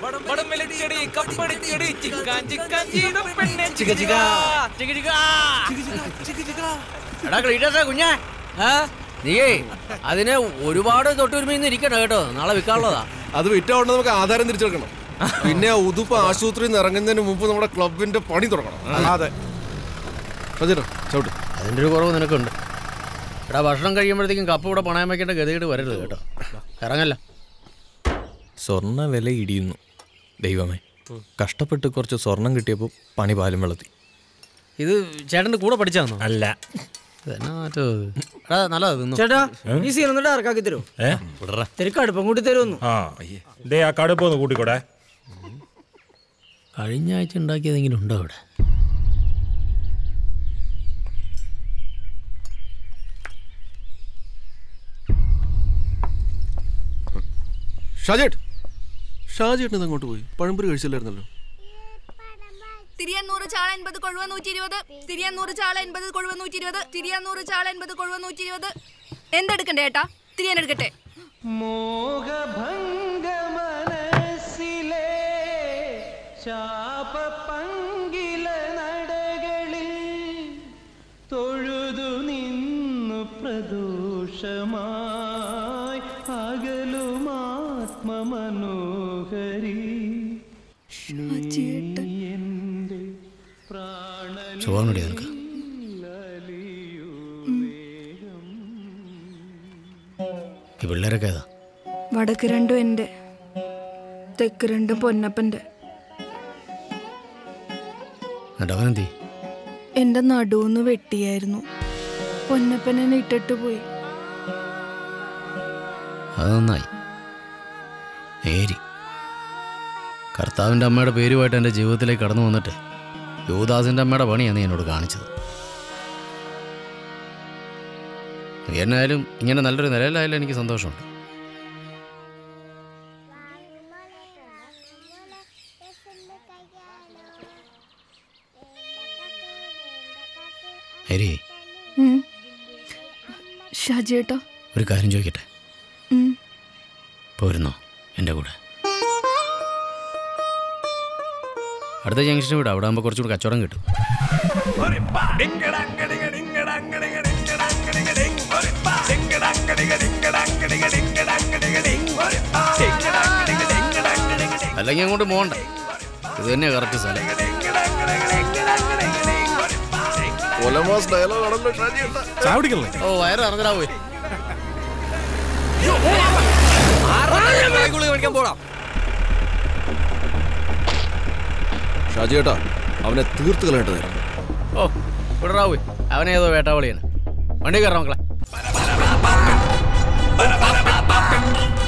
വടംവലിച്ചടി കപ്പടിച്ചടി ചിക്കാൻ ചിക്കാൻ ചീടും പെണ്ണെ ചിക്ക ചിക്ക. ചിക്ക ചിക്ക എടാ ക്ലീറ്റസാ കുഞ്ഞാ നീയേ അതിന് ഒരുപാട് തൊട്ടുരുമയിന്ന് ഇരിക്കണ്ട കേട്ടോ നാളെ വിൽക്കാനുള്ളതാ അത് വിറ്റോണ്ട് നമുക്ക് ആധാരം തിരിച്ചെടുക്കണം പിന്നെ ആ ഉതുപ്പ് ആശുപത്രിയിൽ നിന്ന് ഇറങ്ങുന്നതിന് മുമ്പ് നമ്മുടെ ക്ലബിന്റെ പണി തുടങ്ങണം അതെ ഷാജിയേട്ടാ ചവിട്ട് അതിന്റെ ഒരു കുറവ് നിനക്കുണ്ട് എടാ ഭക്ഷണം കഴിയുമ്പോഴത്തേക്കും കപ്പ് ഇവിടെ പണയം വെക്കേണ്ട ഗതികേട് വരരുത് കേട്ടോ ഇറങ്ങല്ല സ്വർണ്ണ വില ഇടിയുന്നു ദൈവമേ കഷ്ടപ്പെട്ട് കുറച്ച് സ്വർണം കിട്ടിയപ്പോൾ പണി പാലും വെള്ളത്തി ഇത് ചേട്ടന്റെ കൂടെ പഠിച്ചാന്നോ അല്ല ഇതെന്നാ മാറ്റോ ഇത്? എടാ നല്ലതാ തിന്നു ചേട്ടാ ഈ സീൻ ഒന്ന് ഡാർക്കാക്കി തരുമോ ഏ വിടറാ തിരക്ക് അടുപ്പം കൂട്ടി തരുമെന്നു ആ ദേ ആ കടുപ്പ് ഒന്ന് കൂട്ടിക്കോടെ കഴിഞ്ഞ ആഴ്ച ഉണ്ടാക്കിയതെങ്കിലും ഉണ്ടോ അവിടെ ഷാജേട്ട് ഷാജേട്ടൻ ഇത് അങ്ങോട്ട് പോയി പഴംപൊരി കഴിച്ചില്ലായിരുന്നല്ലോ തിരിയന്നൂറ് ചാള എൺപത് കൊഴുവ നൂറ്റി ഇരുപത് തിരിയന്നൂറ് ചാള എൺപത് കൊഴുവ നൂറ്റി ഇരുപത് തിരിയന്നൂറ് ചാള എൺപത് കൊഴുവ നൂറ്റി ഇരുപത് എന്തെടുക്കണ്ടേ ഏട്ടാ തിരിയാൻ എടുക്കട്ടെ മോഹഭംഗ മനസ്സിലെ ശാപപങ്കില നടകളിൽ തൊഴുതു നിന്നു പ്രദോഷമായി അകലുമാത്മമനോഹരി എന്റെ പ്രാണ സുഖമാണോടി നിനക്ക് ഈ പിള്ളേരൊക്കെ ഏതാ വടക്ക് രണ്ടും എൻ്റെ തെക്ക് രണ്ടും പൊന്നപ്പൻ്റെ എന്നിട്ട് അവനെന്തി എൻ്റെ നടുവൊന്ന് വെട്ടിയായിരുന്നു പൊന്നപ്പൻ എന്നെ ഇട്ടിട്ട് പോയി അത് നന്നായി നേരി കർത്താവിൻ്റെ അമ്മയുടെ പേരുമായിട്ട് എൻ്റെ ജീവിതത്തിലേക്ക് കടന്നു വന്നിട്ട് യുവദാസിൻ്റെ അമ്മയുടെ പണിയാണ് നീ എന്നോട് കാണിച്ചത് നീ എന്നായാലും ഇങ്ങനെ നല്ലൊരു നിലയിലായാലും എനിക്ക് സന്തോഷമുണ്ട് ഹരി ഷാജിയേട്ടാ ഒരു കാര്യം ചോദിക്കട്ടെ ഉം. പോരുന്നോ എൻ്റെ കൂടെ അടുത്ത ജംഗ്ഷന് വിടാം അവിടെ ആകുമ്പോൾ കുറച്ചുകൂടി കച്ചവടം കിട്ടും അല്ലെങ്കിൽ അങ്ങോട്ട് പോകണ്ട ഇത് തന്നെ കറക്റ്റ് സ്ഥലം കൊലമാസ് ഡയലോഗ് ആണല്ലോ ഷാജിയേട്ടാ ചാവടിക്കല്ലേ ഓ വയറ് ഇറങ്ങടാ പോയി മേടിക്കാൻ പോടാം ഷാജിയേട്ടാ അവനെ തീർത്ത് കളയേണ്ടതായിരുന്നു ഓ വിടറാ പോയി അവനേതോ വേട്ടാവളിയാണ് വണ്ടി കയറാം മക്കളെ